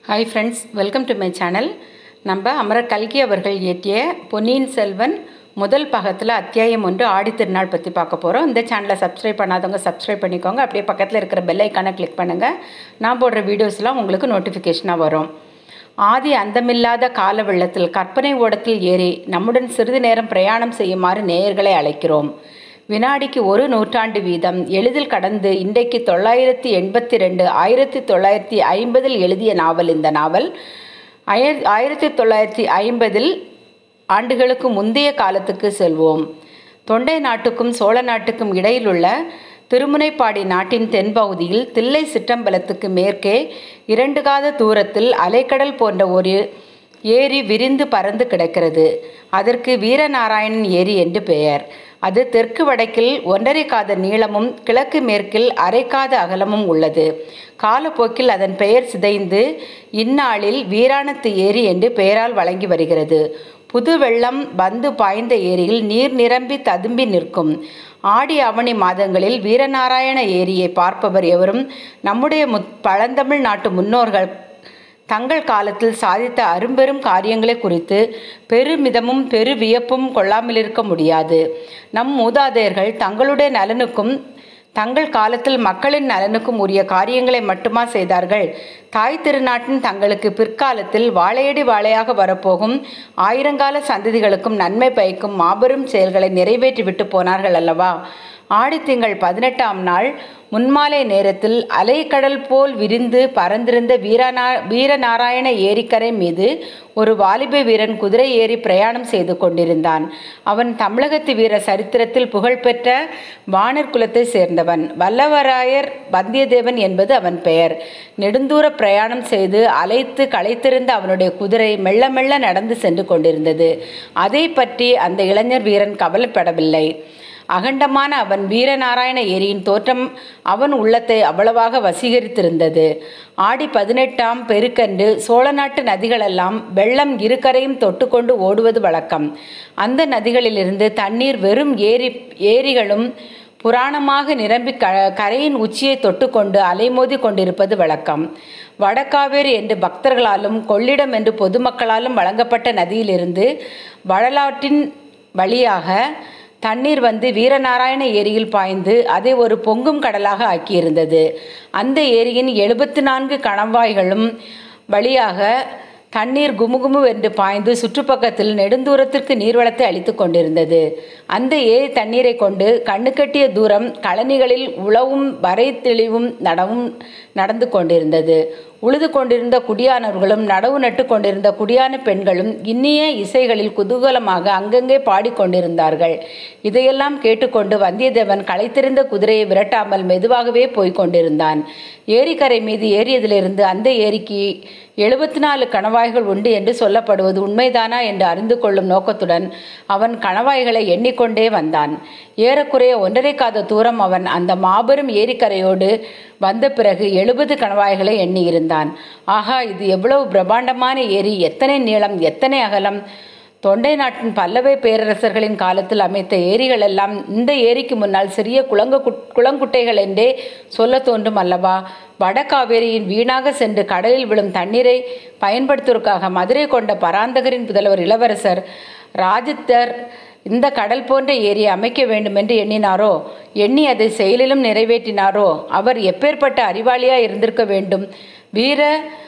hi friends welcome to my channel நம்ம அமரர் கல்கி அவர்கள் இயற்றிய பொன்னியின் செல்வன் முதல் பாகத்தில் அத்தியாயம் ஒன்று ஆடி திருநாள் பற்றி பார்க்க போகிறோம் இந்த சேனலை சப்ஸ்கிரைப் பண்ணாதவங்க சப்ஸ்கிரைப் பண்ணிக்கோங்க அப்படியே பக்கத்தில் இருக்கிற பெல் ஐக்கானை கிளிக் பண்ணுங்கள் நான் போடுற வீடியோஸ்லாம் உங்களுக்கு நோட்டிஃபிகேஷனாக வரும் ஆதி அந்தமில்லாத கால வெள்ளத்தில் கற்பனை ஓடத்தில் ஏறி நம்முடன் சிறிது நேரம் பிரயாணம் செய்யுமாறு நேயர்களை அழைக்கிறோம் வினாடிக்கு ஒரு நூற்றாண்டு வீதம் எளிதில் கடந்து இன்றைக்கு தொள்ளாயிரத்தி எண்பத்தி ரெண்டு ஆயிரத்தி தொள்ளாயிரத்தி ஐம்பதில் எழுதிய நாவல் இந்த நாவல் ஆயிர ஆயிரத்தி தொள்ளாயிரத்தி ஐம்பதில் ஆண்டுகளுக்கு முந்தைய காலத்துக்கு செல்வோம் தொண்டை நாட்டுக்கும் சோழ நாட்டுக்கும் இடையிலுள்ள திருமுனைப்பாடி நாட்டின் தென்பகுதியில் தில்லை சிற்றம்பலத்துக்கு மேற்கே இரண்டு காத தூரத்தில் அலைக்கடல் போன்ற ஒரு ஏரி விரிந்து பறந்து கிடக்கிறது அதற்கு வீரநாராயணன் ஏரி என்று பெயர் அது தெற்கு வடக்கில் ஒன்றரை காத நீளமும் கிழக்கு மேற்கில் அரைக்காத அகலமும் உள்ளது காலப்போக்கில் அதன் பெயர் சிதைந்து இந்நாளில் வீராணத்து ஏரி என்று பெயரால் வழங்கி வருகிறது புது வெள்ளம் வந்து பாய்ந்த ஏரியில் நீர் நிரம்பி ததும்பி நிற்கும் ஆடி அவனி மாதங்களில் வீரநாராயண ஏரியை பார்ப்பவர் எவரும் நம்முடைய முத் பழந்தமிழ் நாட்டு முன்னோர்கள் தங்கள் காலத்தில் சாதித்த அரும்பெரும் காரியங்களை குறித்து பெருமிதமும் பெரு வியப்பும் கொள்ளாமல் இருக்க முடியாது நம் மூதாதையர்கள் தங்களுடைய நலனுக்கும் தங்கள் காலத்தில் மக்களின் நலனுக்கும் உரிய காரியங்களை மட்டுமா செய்தார்கள் தாய் திருநாட்டின் தங்களுக்கு பிற்காலத்தில் வாழையடி வாழையாக வரப்போகும் ஆயிரங்கால சந்ததிகளுக்கும் நன்மை பயக்கும் மாபெரும் செயல்களை நிறைவேற்றிவிட்டு போனார்கள் அல்லவா ஆடித்திங்கள் பதினெட்டாம் நாள் முன்மாலை நேரத்தில் அலைக்கடல் போல் விரிந்து பறந்திருந்த வீரநா வீரநாராயண ஏரிக்கரை மீது ஒரு வாலிப வீரன் குதிரை ஏறி பிரயாணம் செய்து கொண்டிருந்தான் அவன் தமிழகத்து வீர சரித்திரத்தில் புகழ்பெற்ற வானர் குலத்தை சேர்ந்தவன் வல்லவராயர் வந்தியத்தேவன் என்பது அவன் பெயர் நெடுந்தூர பிரயாணம் செய்து அலைத்து களைத்திருந்த அவனுடைய குதிரை மெல்ல மெல்ல நடந்து சென்று கொண்டிருந்தது அதை பற்றி அந்த இளைஞர் வீரன் கவலைப்படவில்லை அகண்டமான அவன் வீரநாராயண ஏரியின் தோற்றம் அவன் உள்ளத்தை அவ்வளவாக வசீகரித்திருந்தது ஆடி பதினெட்டாம் பெருக்கன்று சோழ நாட்டு நதிகளெல்லாம் வெள்ளம் இருக்கரையும் தொட்டுக்கொண்டு ஓடுவது வழக்கம் அந்த நதிகளிலிருந்து தண்ணீர் வெறும் ஏரி ஏரிகளும் புராணமாக நிரம்பி க கரையின் உச்சியை தொட்டுக்கொண்டு அலைமோதி கொண்டிருப்பது வழக்கம் வடகாவேரி என்று பக்தர்களாலும் கொள்ளிடம் என்று பொதுமக்களாலும் வழங்கப்பட்ட நதியிலிருந்து வடலாற்றின் வழியாக தண்ணீர் வந்து வீரநாராயண ஏரியில் பாய்ந்து அதை ஒரு பொங்கும் கடலாக ஆக்கியிருந்தது அந்த ஏரியின் எழுபத்தி நான்கு கணவாய்களும் வழியாக தண்ணீர் குமுகுமு என்று பாய்ந்து சுற்றுப்பக்கத்தில் நெடுந்தூரத்திற்கு நீர்வளத்தை அளித்து கொண்டிருந்தது அந்த ஏரி தண்ணீரை கொண்டு கண்ணுக்கட்டிய தூரம் கழனிகளில் உழவும் வரை தெளிவும் நடவும் நடந்து கொண்டிருந்தது உழுது கொண்டிருந்த குடியானவர்களும் நடவு நட்டு கொண்டிருந்த குடியான பெண்களும் இன்னிய இசைகளில் குதூகலமாக அங்கங்கே பாடிக்கொண்டிருந்தார்கள் இதையெல்லாம் கேட்டுக்கொண்டு வந்தியத்தேவன் களைத்திருந்த குதிரையை விரட்டாமல் மெதுவாகவே போய்க் கொண்டிருந்தான் ஏரிக்கரை மீது ஏறியதிலிருந்து அந்த ஏரிக்கு எழுபத்தி நாலு கணவாய்கள் உண்டு என்று சொல்லப்படுவது உண்மைதானா என்று அறிந்து கொள்ளும் நோக்கத்துடன் அவன் கணவாய்களை எண்ணிக்கொண்டே வந்தான் ஏறக்குறைய ஒன்றரை காத தூரம் அவன் அந்த மாபெரும் ஏரிக்கரையோடு வந்த பிறகு எழுபது கணவாய்களை எண்ணியிருந்தான் ஆகா இது எவ்வளவு பிரம்மாண்டமான ஏரி எத்தனை நீளம் எத்தனை அகலம் தொண்டை நாட்டின் பல்லவை பேரரசர்களின் காலத்தில் அமைத்த ஏரிகள் எல்லாம் இந்த ஏரிக்கு முன்னால் சிறிய குளங்க குளங்குட்டைகள் என்றே சொல்ல தோன்றும் அல்லவா வடகாவேரியின் வீணாக சென்று கடலில் விழும் தண்ணீரை பயன்படுத்துவதற்காக மதுரை கொண்ட பராந்தகரின் புதல்வர் இளவரசர் ராஜித்தர் இந்த கடல் போன்ற ஏரியை அமைக்க வேண்டும் என்று எண்ணினாரோ எண்ணி அதை செயலிலும் நிறைவேற்றினாரோ அவர் எப்பேற்பட்ட அறிவாளியா இருந்திருக்க வேண்டும் வீர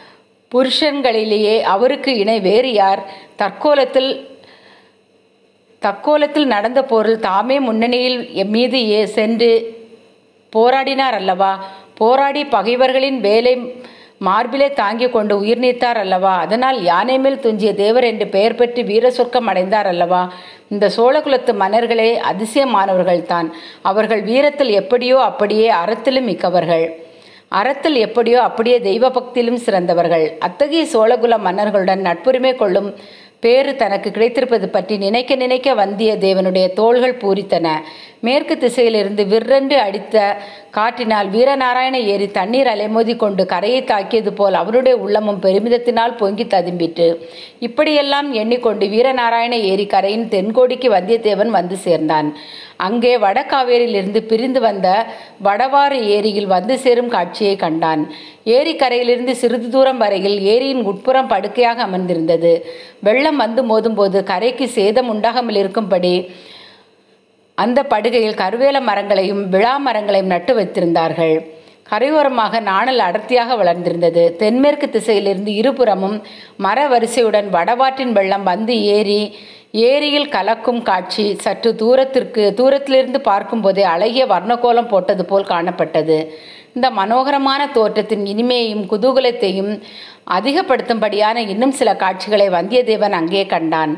புருஷன்களிலேயே அவருக்கு இணை வேறு யார் தற்கோலத்தில் தற்கோலத்தில் நடந்த போரில் தாமே முன்னணியில் மீது ஏ சென்று போராடினார் அல்லவா போராடி பகைவர்களின் வேலை மார்பிலே தாங்கிக் கொண்டு உயிர் நீத்தார் அல்லவா அதனால் யானை மேல் துஞ்சிய தேவர் என்று பெயர் பெற்று வீர சொர்க்கம் அடைந்தார் அல்லவா இந்த சோழகுலத்து மன்னர்களே அதிசயமானவர்கள்தான் அவர்கள் வீரத்தில் எப்படியோ அப்படியே அறத்திலும் மிக்கவர்கள் அறத்தில் எப்படியோ அப்படியே தெய்வ பக்தியிலும் சிறந்தவர்கள் அத்தகைய சோழகுல மன்னர்களுடன் நட்புரிமை கொள்ளும் பேறு தனக்கு கிடைத்திருப்பது பற்றி நினைக்க நினைக்க வந்தியத்தேவனுடைய தோள்கள் பூரித்தன மேற்கு திசையிலிருந்து விற்றென்று அடித்த காற்றினால் வீரநாராயண ஏரி தண்ணீர் அலைமோதி கொண்டு கரையை தாக்கியது போல் அவனுடைய உள்ளமும் பெருமிதத்தினால் பொங்கி ததும்பிட்டு இப்படியெல்லாம் எண்ணிக்கொண்டு வீரநாராயண ஏரி கரையின் தென்கோடிக்கு வந்தியத்தேவன் வந்து சேர்ந்தான் அங்கே வடகாவேரியிலிருந்து பிரிந்து வந்த வடவாறு ஏரியில் வந்து சேரும் காட்சியை கண்டான் ஏரி கரையிலிருந்து சிறிது தூரம் வரையில் ஏரியின் உட்புறம் படுக்கையாக அமர்ந்திருந்தது வெள்ளம் வந்து மோதும்போது கரைக்கு சேதம் உண்டாகாமல் இருக்கும்படி அந்த படுகையில் கருவேல மரங்களையும் விழா மரங்களையும் நட்டு வைத்திருந்தார்கள் கரையோரமாக நாணல் அடர்த்தியாக வளர்ந்திருந்தது தென்மேற்கு திசையிலிருந்து இருபுறமும் மர வரிசையுடன் வடவாற்றின் வெள்ளம் வந்து ஏறி ஏரியில் கலக்கும் காட்சி சற்று தூரத்திற்கு தூரத்திலிருந்து பார்க்கும்போதே அழகிய வர்ணகோலம் போட்டது போல் காணப்பட்டது இந்த மனோகரமான தோற்றத்தின் இனிமையையும் குதூகலத்தையும் அதிகப்படுத்தும்படியான இன்னும் சில காட்சிகளை வந்தியத்தேவன் அங்கே கண்டான்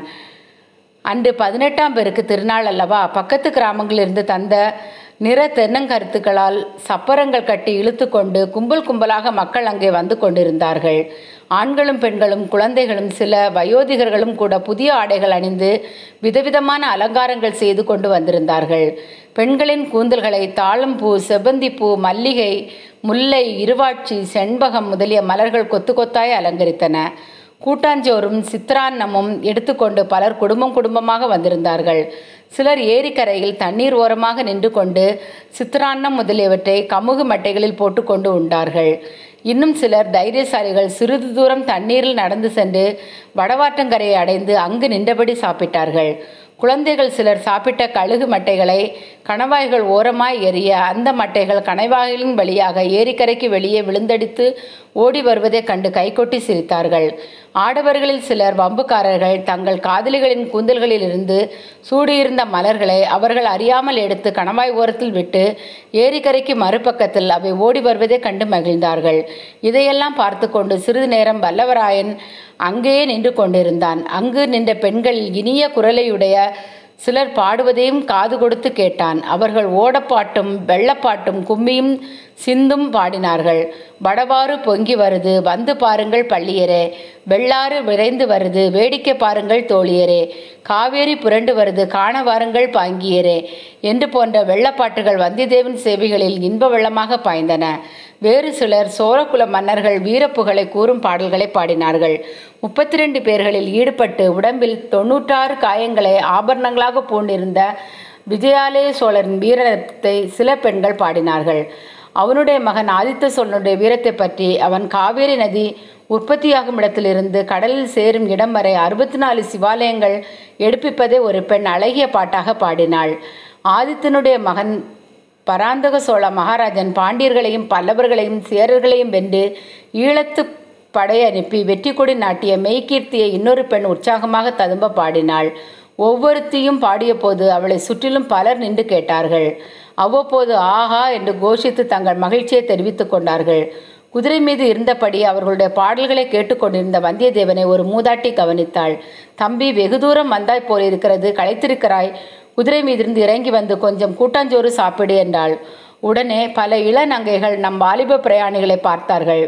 அன்று பதினெட்டாம் பேருக்கு திருநாள் அல்லவா பக்கத்து கிராமங்களிலிருந்து தந்த நிற தென்னங்கருத்துக்களால் சப்பரங்கள் கட்டி இழுத்து கொண்டு கும்பல் கும்பலாக மக்கள் அங்கே வந்து கொண்டிருந்தார்கள் ஆண்களும் பெண்களும் குழந்தைகளும் சில வயோதிகர்களும் கூட புதிய ஆடைகள் அணிந்து விதவிதமான அலங்காரங்கள் செய்து கொண்டு வந்திருந்தார்கள் பெண்களின் கூந்தல்களை தாழம்பூ செவ்வந்திப்பூ மல்லிகை முல்லை இருவாட்சி செண்பகம் முதலிய மலர்கள் கொத்து கொத்தாய் அலங்கரித்தன கூட்டாஞ்சோறும் சித்திரான்னமும் எடுத்துக்கொண்டு பலர் குடும்பம் குடும்பமாக வந்திருந்தார்கள் சிலர் ஏரிக்கரையில் தண்ணீர் ஓரமாக நின்று கொண்டு சித்திரான்னம் முதலியவற்றை கமுகு மட்டைகளில் போட்டுக்கொண்டு உண்டார்கள் இன்னும் சிலர் தைரியசாலிகள் சிறிது தூரம் தண்ணீரில் நடந்து சென்று வடவாற்றங்கரையை அடைந்து அங்கு நின்றபடி சாப்பிட்டார்கள் குழந்தைகள் சிலர் சாப்பிட்ட கழுகு மட்டைகளை கணவாய்கள் ஓரமாய் எறிய அந்த மட்டைகள் கணவாய்களின் வழியாக ஏரிக்கரைக்கு வெளியே விழுந்தடித்து ஓடி வருவதைக் கண்டு கைகொட்டி சிரித்தார்கள் ஆடவர்களில் சிலர் வம்புக்காரர்கள் தங்கள் காதலிகளின் கூந்தல்களிலிருந்து சூடியிருந்த மலர்களை அவர்கள் அறியாமல் எடுத்து கணவாய் ஓரத்தில் விட்டு ஏரிக்கரைக்கு மறுபக்கத்தில் அவை ஓடி வருவதைக் கண்டு மகிழ்ந்தார்கள் இதையெல்லாம் பார்த்து கொண்டு சிறிது நேரம் வல்லவராயன் அங்கேயே நின்று கொண்டிருந்தான் அங்கு நின்ற பெண்களில் இனிய குரலையுடைய சிலர் பாடுவதையும் காது கொடுத்து கேட்டான் அவர்கள் ஓடப்பாட்டும் வெள்ளப்பாட்டும் கும்மியும் சிந்தும் பாடினார்கள் வடவாறு பொங்கி வருது வந்து பாருங்கள் பள்ளியரே வெள்ளாறு விரைந்து வருது வேடிக்கை பாருங்கள் தோழியரே காவேரி புரண்டு வருது காண வாருங்கள் பாங்கியரே என்று போன்ற வெள்ளப்பாட்டுகள் வந்தியத்தேவன் சேவைகளில் இன்ப வெள்ளமாக பாய்ந்தன வேறு சிலர் சோழகுல மன்னர்கள் வீரப்புகழை கூறும் பாடல்களை பாடினார்கள் முப்பத்தி ரெண்டு பேர்களில் ஈடுபட்டு உடம்பில் தொன்னூற்றாறு காயங்களை ஆபரணங்களாக பூண்டிருந்த விஜயாலய சோழரின் வீரத்தை சில பெண்கள் பாடினார்கள் அவனுடைய மகன் ஆதித்த சோழனுடைய வீரத்தை பற்றி அவன் காவேரி நதி உற்பத்தியாகும் இடத்திலிருந்து கடலில் சேரும் இடம் வரை அறுபத்தி நாலு சிவாலயங்கள் எடுப்பிப்பதை ஒரு பெண் அழகிய பாட்டாக பாடினாள் ஆதித்தனுடைய மகன் பராந்தக சோழ மகாராஜன் பாண்டியர்களையும் பல்லவர்களையும் சேரர்களையும் வென்று ஈழத்து படை அனுப்பி வெற்றி கொடி நாட்டிய மெய்கீர்த்தியை இன்னொரு பெண் உற்சாகமாக ததும்ப பாடினாள் ஒவ்வொருத்தியும் பாடியபோது அவளை சுற்றிலும் பலர் நின்று கேட்டார்கள் அவ்வப்போது ஆஹா என்று கோஷித்து தங்கள் மகிழ்ச்சியை தெரிவித்துக் கொண்டார்கள் குதிரை மீது இருந்தபடி அவர்களுடைய பாடல்களை கேட்டுக்கொண்டிருந்த வந்தியத்தேவனை ஒரு மூதாட்டி கவனித்தாள் தம்பி வெகு தூரம் வந்தாய் போல் இருக்கிறது களைத்திருக்கிறாய் குதிரை மீதிருந்து இறங்கி வந்து கொஞ்சம் கூட்டாஞ்சோறு சாப்பிடு என்றாள் உடனே பல இளநங்கைகள் நம் வாலிப பிரயாணிகளை பார்த்தார்கள்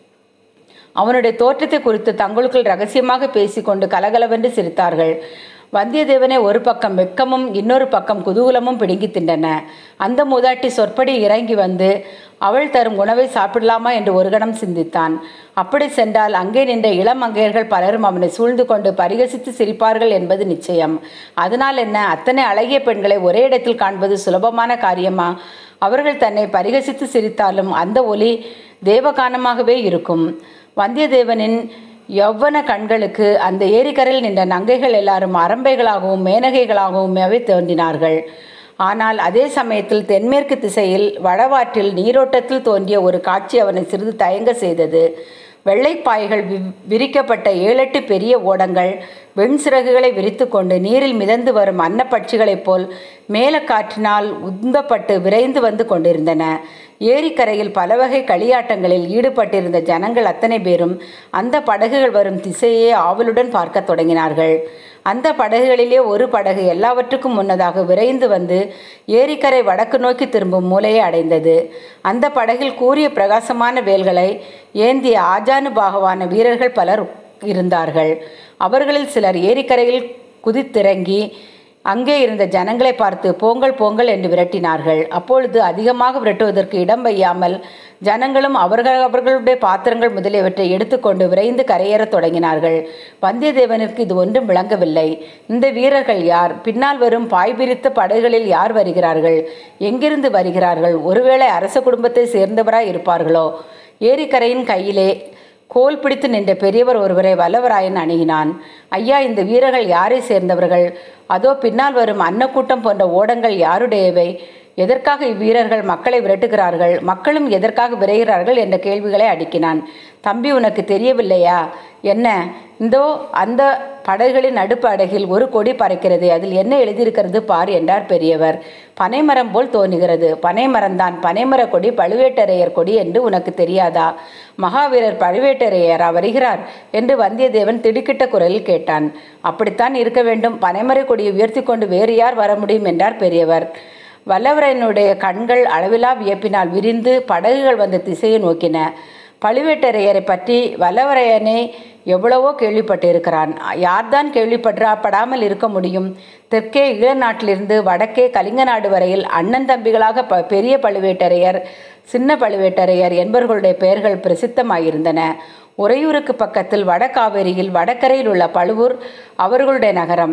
அவனுடைய தோற்றத்தை குறித்து தங்களுக்குள் ரகசியமாக பேசிக்கொண்டு கலகலவென்று சிரித்தார்கள் வந்தியத்தேவனை ஒரு பக்கம் வெட்கமும் இன்னொரு பக்கம் குதூகலமும் பிடுங்கி தின்றன அந்த மூதாட்டி சொற்படி இறங்கி வந்து அவள் தரும் உணவை சாப்பிடலாமா என்று ஒரு கணம் சிந்தித்தான் அப்படி சென்றால் அங்கே நின்ற இளம் மங்கையர்கள் பலரும் அவனை சூழ்ந்து கொண்டு பரிகசித்து சிரிப்பார்கள் என்பது நிச்சயம் அதனால் என்ன அத்தனை அழகிய பெண்களை ஒரே இடத்தில் காண்பது சுலபமான காரியமா அவர்கள் தன்னை பரிகசித்து சிரித்தாலும் அந்த ஒலி தேவகானமாகவே இருக்கும் வந்தியத்தேவனின் யௌவன கண்களுக்கு அந்த ஏரிக்கரையில் நின்ற நங்கைகள் எல்லாரும் அரம்பைகளாகவும் மேனகைகளாகவுமே தோன்றினார்கள் ஆனால் அதே சமயத்தில் தென்மேற்கு திசையில் வடவாற்றில் நீரோட்டத்தில் தோன்றிய ஒரு காட்சி அவனை சிறிது தயங்க செய்தது வெள்ளைப்பாய்கள் வி விரிக்கப்பட்ட ஏழெட்டு பெரிய ஓடங்கள் வெண்சிறகுகளை விரித்து கொண்டு நீரில் மிதந்து வரும் அன்னப்பட்சிகளைப் போல் மேலக்காற்றினால் உந்தப்பட்டு விரைந்து வந்து கொண்டிருந்தன ஏரிக்கரையில் பல வகை களியாட்டங்களில் ஈடுபட்டிருந்த ஜனங்கள் அத்தனை பேரும் அந்த படகுகள் வரும் திசையே ஆவலுடன் பார்க்கத் தொடங்கினார்கள் அந்த படகுகளிலே ஒரு படகு எல்லாவற்றுக்கும் முன்னதாக விரைந்து வந்து ஏரிக்கரை வடக்கு நோக்கி திரும்பும் மூலையை அடைந்தது அந்த படகில் கூரிய பிரகாசமான வேல்களை ஏந்திய ஆஜானு பாகவான வீரர்கள் பலர் இருந்தார்கள் அவர்களில் சிலர் ஏரிக்கரையில் குதித்திறங்கி அங்கே இருந்த ஜனங்களை பார்த்து போங்கள் போங்கள் என்று விரட்டினார்கள் அப்பொழுது அதிகமாக விரட்டுவதற்கு இடம் வையாமல் ஜனங்களும் அவர்கள் அவர்களுடைய பாத்திரங்கள் முதலியவற்றை எடுத்துக்கொண்டு விரைந்து கரையேறத் தொடங்கினார்கள் வந்தியத்தேவனுக்கு இது ஒன்றும் விளங்கவில்லை இந்த வீரர்கள் யார் பின்னால் வரும் பாய்பிரித்த படைகளில் யார் வருகிறார்கள் எங்கிருந்து வருகிறார்கள் ஒருவேளை அரச குடும்பத்தை சேர்ந்தவராய் இருப்பார்களோ ஏரிக்கரையின் கையிலே கோல் பிடித்து நின்ற பெரியவர் ஒருவரை வல்லவராயன் அணுகினான் ஐயா இந்த வீரர்கள் யாரை சேர்ந்தவர்கள் அதோ பின்னால் வரும் அன்னக்கூட்டம் போன்ற ஓடங்கள் யாருடையவை எதற்காக இவ்வீரர்கள் மக்களை விரட்டுகிறார்கள் மக்களும் எதற்காக விரைகிறார்கள் என்ற கேள்விகளை அடுக்கினான் தம்பி உனக்கு தெரியவில்லையா என்ன இந்தோ அந்த படகுகளின் நடுப்பு அடகில் ஒரு கொடி பறக்கிறது அதில் என்ன எழுதியிருக்கிறது பார் என்றார் பெரியவர் பனைமரம் போல் தோன்றுகிறது பனைமரம்தான் பனைமர கொடி பழுவேட்டரையர் கொடி என்று உனக்கு தெரியாதா மகாவீரர் பழுவேட்டரையரா வருகிறார் என்று வந்தியத்தேவன் திடுக்கிட்ட குரலில் கேட்டான் அப்படித்தான் இருக்க வேண்டும் பனைமர கொடியை உயர்த்தி கொண்டு வேறு யார் வர முடியும் என்றார் பெரியவர் வல்லவரையனுடைய கண்கள் அளவிலா வியப்பினால் விரிந்து படகுகள் வந்த திசையை நோக்கின பழுவேட்டரையரை பற்றி வல்லவரையனே எவ்வளவோ கேள்விப்பட்டிருக்கிறான் யார்தான் கேள்விப்படாமல் இருக்க முடியும் தெற்கே ஈழ நாட்டிலிருந்து வடக்கே கலிங்க நாடு வரையில் அண்ணன் தம்பிகளாக ப பெரிய பழுவேட்டரையர் சின்ன பழுவேட்டரையர் என்பவர்களுடைய பெயர்கள் பிரசித்தமாயிருந்தன உறையூருக்கு பக்கத்தில் வடகாவேரியில் வடக்கரையில் உள்ள பழுவூர் அவர்களுடைய நகரம்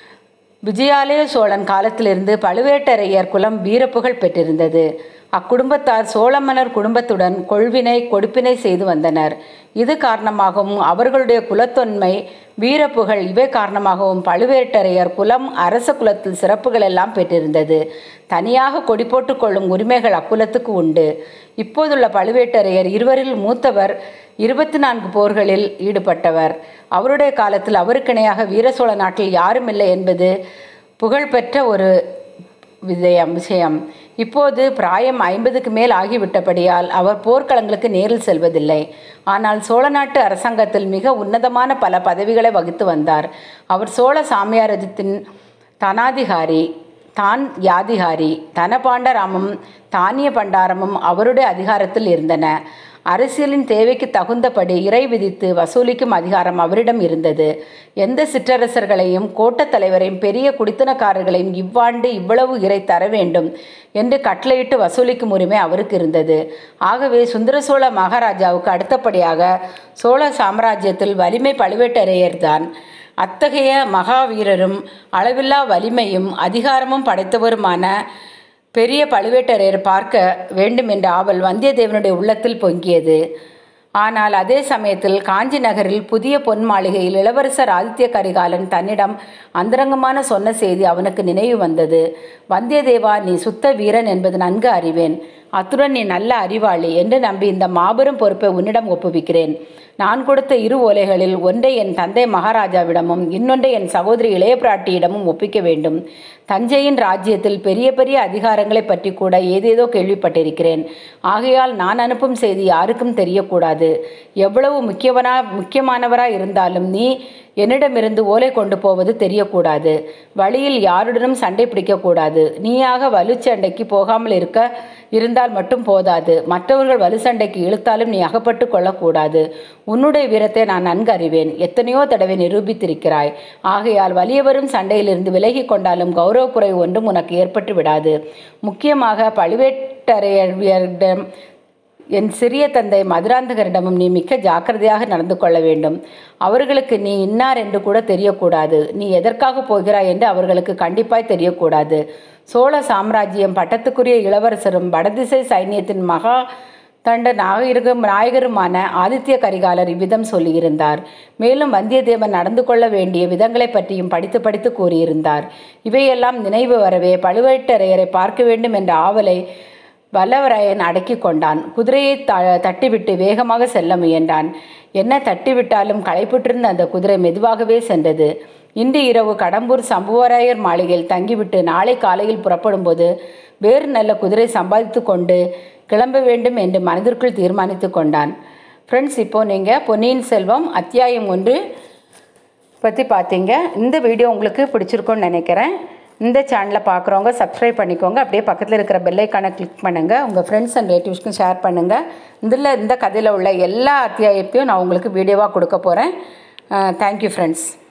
விஜயாலய சோழன் காலத்திலிருந்து பழுவேட்டரையர் குலம் வீரப்புகழ் பெற்றிருந்தது அக்குடும்பத்தார் சோழமன்னர் குடும்பத்துடன் கொள்வினை கொடுப்பினை செய்து வந்தனர் இது காரணமாகவும் அவர்களுடைய குலத்தொன்மை வீரப்புகழ் இவை காரணமாகவும் பழுவேட்டரையர் குலம் அரச குலத்தில் சிறப்புகள் எல்லாம் பெற்றிருந்தது தனியாக கொடி போட்டுக் கொள்ளும் உரிமைகள் அக்குலத்துக்கு உண்டு இப்போதுள்ள பழுவேட்டரையர் இருவரில் மூத்தவர் இருபத்தி நான்கு போர்களில் ஈடுபட்டவர் அவருடைய காலத்தில் அவருக்கிணையாக வீர சோழ நாட்டில் யாரும் இல்லை என்பது புகழ்பெற்ற ஒரு விஜயம் விஷயம் இப்போது பிராயம் ஐம்பதுக்கு மேல் ஆகிவிட்டபடியால் அவர் போர்க்களங்களுக்கு நேரில் செல்வதில்லை ஆனால் சோழ நாட்டு அரசாங்கத்தில் மிக உன்னதமான பல பதவிகளை வகித்து வந்தார் அவர் சோழ சாமியாரத்தின் தனாதிகாரி தான் யாதிகாரி தனபாண்டராமம் தானிய பண்டாரமும் அவருடைய அதிகாரத்தில் இருந்தன அரசியலின் தேவைக்கு தகுந்தபடி இறை விதித்து வசூலிக்கும் அதிகாரம் அவரிடம் இருந்தது எந்த சிற்றரசர்களையும் கோட்டத் தலைவரையும் பெரிய குடித்தனக்காரர்களையும் இவ்வாண்டு இவ்வளவு இறை தர வேண்டும் என்று கட்டளையிட்டு வசூலிக்கும் உரிமை அவருக்கு இருந்தது ஆகவே சுந்தர சோழ மகாராஜாவுக்கு அடுத்தபடியாக சோழ சாம்ராஜ்யத்தில் வலிமை பழுவேட்டரையர்தான் அத்தகைய மகாவீரரும் அளவில்லா வலிமையும் அதிகாரமும் படைத்தவருமான பெரிய பழுவேட்டரையர் பார்க்க வேண்டும் என்ற ஆவல் வந்தியத்தேவனுடைய உள்ளத்தில் பொங்கியது ஆனால் அதே சமயத்தில் காஞ்சி நகரில் புதிய பொன் மாளிகையில் இளவரசர் ஆதித்ய கரிகாலன் தன்னிடம் அந்தரங்கமான சொன்ன செய்தி அவனுக்கு நினைவு வந்தது வந்தியத்தேவா நீ சுத்த வீரன் என்பது நன்கு அறிவேன் அத்துடன் நீ நல்ல அறிவாளி என்று நம்பி இந்த மாபெரும் பொறுப்பை உன்னிடம் ஒப்புவிக்கிறேன் நான் கொடுத்த இரு ஓலைகளில் ஒன்றை என் தந்தை மகாராஜாவிடமும் இன்னொன்றை என் சகோதரி இளைய பிராட்டியிடமும் ஒப்பிக்க வேண்டும் தஞ்சையின் ராஜ்யத்தில் பெரிய பெரிய அதிகாரங்களை பற்றி கூட ஏதேதோ கேள்விப்பட்டிருக்கிறேன் ஆகையால் நான் அனுப்பும் செய்தி யாருக்கும் தெரியக்கூடாது எவ்வளவு முக்கியவனா முக்கியமானவராய் இருந்தாலும் நீ என்னிடமிருந்து ஓலை கொண்டு போவது தெரியக்கூடாது வழியில் யாருடனும் சண்டை பிடிக்கக்கூடாது நீயாக வலுச்சண்டைக்கு போகாமல் இருக்க இருந்தால் மட்டும் போதாது மற்றவர்கள் வலு சண்டைக்கு இழுத்தாலும் நீ அகப்பட்டு கொள்ளக்கூடாது உன்னுடைய வீரத்தை நான் நன்கு அறிவேன் எத்தனையோ தடவை நிரூபித்திருக்கிறாய் ஆகையால் வலியவரும் சண்டையிலிருந்து விலகி கொண்டாலும் கௌரவ குறைவு ஒன்றும் உனக்கு ஏற்பட்டு விடாது முக்கியமாக பழுவேட்டரையரிடம் என் சிறிய தந்தை மதுராந்தகரிடமும் நீ மிக்க ஜாக்கிரதையாக நடந்து கொள்ள வேண்டும் அவர்களுக்கு நீ இன்னார் என்று கூட தெரியக்கூடாது நீ எதற்காக போகிறாய் என்று அவர்களுக்கு கண்டிப்பாய் தெரியக்கூடாது சோழ சாம்ராஜ்யம் பட்டத்துக்குரிய இளவரசரும் வடதிசை சைன்யத்தின் மகா தண்ட நாயகரும் நாயகருமான ஆதித்ய கரிகாலர் இவ்விதம் சொல்லியிருந்தார் மேலும் வந்தியத்தேவன் நடந்து கொள்ள வேண்டிய விதங்களை பற்றியும் படித்து படித்து கூறியிருந்தார் இவையெல்லாம் நினைவு வரவே பழுவேட்டரையரை பார்க்க வேண்டும் என்ற ஆவலை வல்லவராயன் அடக்கி கொண்டான் குதிரையை த தட்டிவிட்டு வேகமாக செல்ல முயன்றான் என்ன தட்டிவிட்டாலும் களைப்புற்றிருந்த அந்த குதிரை மெதுவாகவே சென்றது இன்று இரவு கடம்பூர் சம்புவராயர் மாளிகையில் தங்கிவிட்டு நாளை காலையில் புறப்படும்போது வேறு நல்ல குதிரை சம்பாதித்து கொண்டு கிளம்ப வேண்டும் என்று மனதிற்குள் தீர்மானித்து கொண்டான் ஃப்ரெண்ட்ஸ் இப்போ நீங்கள் பொன்னியின் செல்வம் அத்தியாயம் ஒன்று பற்றி பார்த்தீங்க இந்த வீடியோ உங்களுக்கு பிடிச்சிருக்கும்னு நினைக்கிறேன் இந்த சேனலை பார்க்குறவங்க சப்ஸ்கிரைப் பண்ணிக்கோங்க அப்படியே பக்கத்தில் இருக்கிற பெல்லைக்கானை கிளிக் பண்ணுங்கள் உங்கள் ஃப்ரெண்ட்ஸ் அண்ட் ரிலேட்டிவ்ஸ்க்கும் ஷேர் பண்ணுங்கள் இதில் இந்த கதையில் உள்ள எல்லா அத்தியாயத்தையும் நான் உங்களுக்கு வீடியோவாக கொடுக்க போகிறேன் தேங்க்யூ ஃப்ரெண்ட்ஸ்